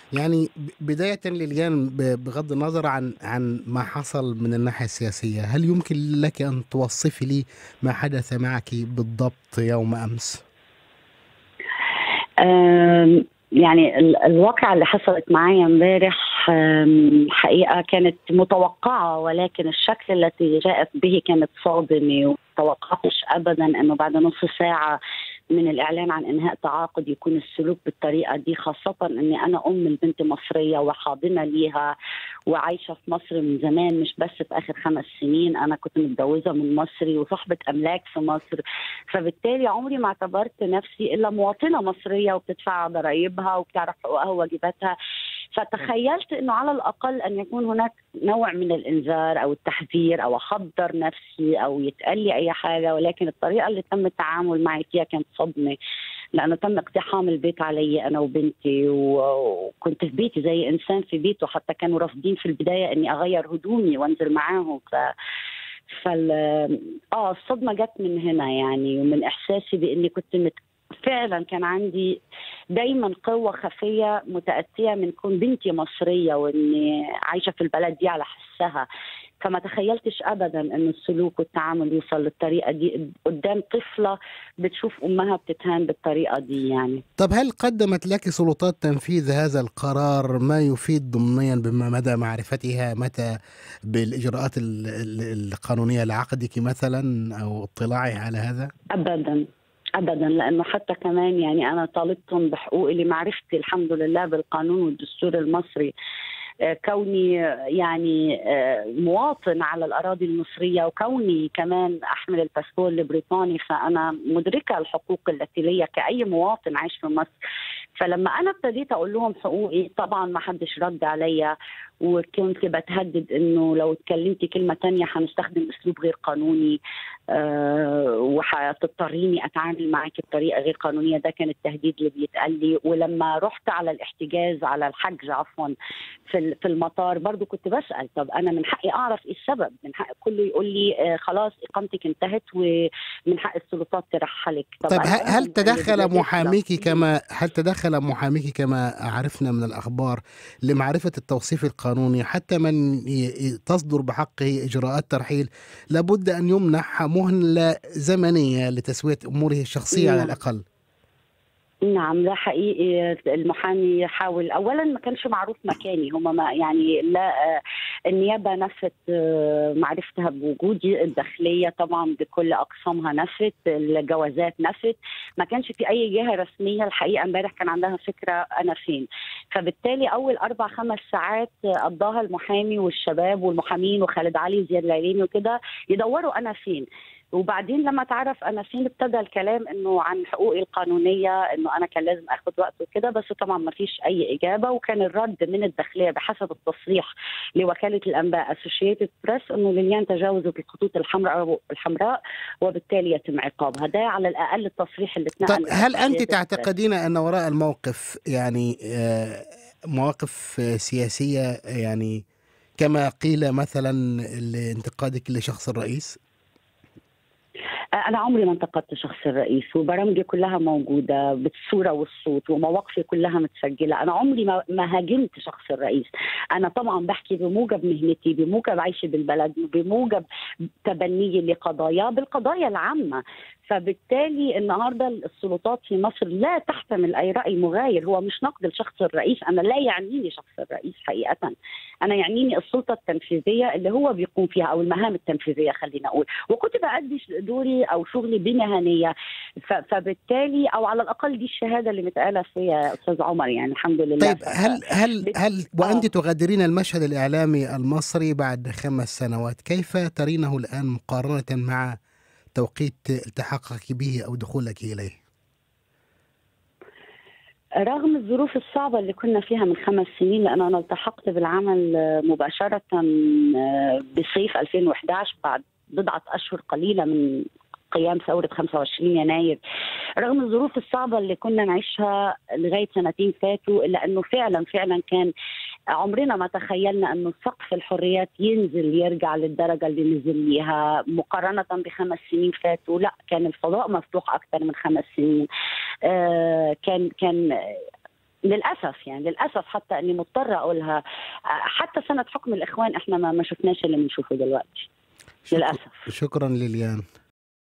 يعني بداية لليان بغض النظر عن عن ما حصل من الناحية السياسية هل يمكن لك أن توصفي لي ما حدث معك بالضبط يوم أمس؟ يعني الواقعة اللي حصلت معي امبارح حقيقة كانت متوقعة ولكن الشكل التي جاءت به كانت صادمة وتوقعتش أبدا أنه بعد نص ساعة من الاعلان عن انهاء تعاقد يكون السلوك بالطريقه دي خاصه اني انا ام البنت مصريه وحاضنه ليها وعايشه في مصر من زمان مش بس في اخر خمس سنين انا كنت متجوزه من مصري وصاحبه املاك في مصر فبالتالي عمري ما اعتبرت نفسي الا مواطنه مصريه وبتدفع ضرائبها وبتعرف حقوقها وواجباتها فتخيلت انه على الاقل ان يكون هناك نوع من الانذار او التحذير او احضر نفسي او يتقال لي اي حاجه ولكن الطريقه اللي تم التعامل معي فيها كانت صدمه لانه تم اقتحام البيت علي انا وبنتي وكنت في بيتي زي انسان في بيته حتى كانوا رافضين في البدايه اني اغير هدومي وانزل معاهم ف فال اه الصدمه جت من هنا يعني ومن احساسي باني كنت مت... فعلا كان عندي دايما قوة خفية متأتية من كون بنتي مصرية وإني عايشة في البلد دي على حسها فما تخيلتش ابدا انه السلوك والتعامل يوصل للطريقه دي قدام طفله بتشوف امها بتتهان بالطريقه دي يعني طب هل قدمت لك سلطات تنفيذ هذا القرار ما يفيد ضمنيا بما مدى معرفتها متى بالاجراءات القانونيه لعقدك مثلا او اطلاعها على هذا؟ ابدا ابدا لانه حتى كمان يعني انا طالبتهم بحقوقي لمعرفتي الحمد لله بالقانون والدستور المصري آه، كوني يعني آه، مواطن على الاراضي المصريه وكوني كمان احمل الباسبور البريطاني فانا مدركه الحقوق التي لي كاي مواطن عايش في مصر فلما انا ابتديت اقول لهم حقوقي طبعا ما حدش رد عليا وكنت بتهدد انه لو اتكلمتي كلمه تانية هنستخدم اسلوب غير قانوني أه وهتضطريني اتعامل معاكي بطريقه غير قانونيه ده كان التهديد اللي بيتقال لي ولما رحت على الاحتجاز على الحجز عفوا في في المطار برضو كنت بسال طب انا من حقي اعرف ايه السبب من حق كله يقول لي آه خلاص اقامتك انتهت ومن حق السلطات ترحلك طب, طب هل تدخل محاميك كما هل تدخل محاميك كما عرفنا من الاخبار لمعرفه التوصيف القانوني القانوني حتى من تصدر بحقه إجراءات ترحيل لابد أن يمنح مهلة زمنية لتسوية أموره الشخصية على نعم. الأقل نعم ده حقيقي المحامي يحاول اولا ما كانش معروف مكاني هم ما يعني لا النيابه نفت معرفتها بوجودي الداخليه طبعا بكل اقسامها نفت الجوازات نفت ما كانش في اي جهه رسميه الحقيقه امبارح كان عندها فكره انا فين فبالتالي اول اربع خمس ساعات قضاها المحامي والشباب والمحامين وخالد علي وزياد العليمي وكده يدوروا انا فين وبعدين لما تعرف انا فين ابتدى الكلام انه عن حقوقي القانونيه انه انا كان لازم اخذ وقت وكده بس طبعا ما فيش اي اجابه وكان الرد من الداخليه بحسب التصريح لوكاله الانباء اسوشيتد بريس انه ليليان تجاوزت الخطوط الحمراء الحمراء وبالتالي يتم عقابها ده على الاقل التصريح اللي اتنقل طيب هل انت تعتقدين ان وراء الموقف يعني آه، مواقف سياسيه يعني كما قيل مثلا لانتقادك لشخص الرئيس انا عمري ما انتقدت شخص الرئيس وبرامجي كلها موجوده بالصوره والصوت ومواقفي كلها متسجله انا عمري ما, ما هاجمت شخص الرئيس انا طبعا بحكي بموجب مهنتي بموجب عيشي بالبلد بموجب تبنيي لقضايا بالقضايا العامه فبالتالي النهارده السلطات في مصر لا تحتمل اي راي مغاير هو مش نقد لشخص الرئيس انا لا يعنيني شخص الرئيس حقيقه انا يعنيني السلطه التنفيذيه اللي هو بيقوم فيها او المهام التنفيذيه خلينا اقول وكنت بادي دوري او شغلي بمهنيه فبالتالي او على الاقل دي الشهاده اللي متقاله فيها استاذ عمر يعني الحمد لله طيب هل هل هل وانت آه. تغادرين المشهد الاعلامي المصري بعد خمس سنوات كيف ترينه الان مقارنه مع توقيت التحاقك به أو دخولك إليه رغم الظروف الصعبة اللي كنا فيها من خمس سنين لأن أنا التحقت بالعمل مباشرة آه، بصيف 2011 بعد بضعة أشهر قليلة من قيام ثورة 25 يناير رغم الظروف الصعبة اللي كنا نعيشها لغاية سنتين فاتوا إلا أنه فعلا فعلا كان عمرنا ما تخيلنا انه سقف الحريات ينزل يرجع للدرجه اللي نزل ليها مقارنه بخمس سنين فاتوا لا كان الفضاء مفتوح اكثر من خمس سنين آه كان كان للاسف يعني للاسف حتى اني مضطره اقولها حتى سنه حكم الاخوان احنا ما ما شفناش اللي بنشوفه دلوقتي شكرا- للاسف شكرا ليليان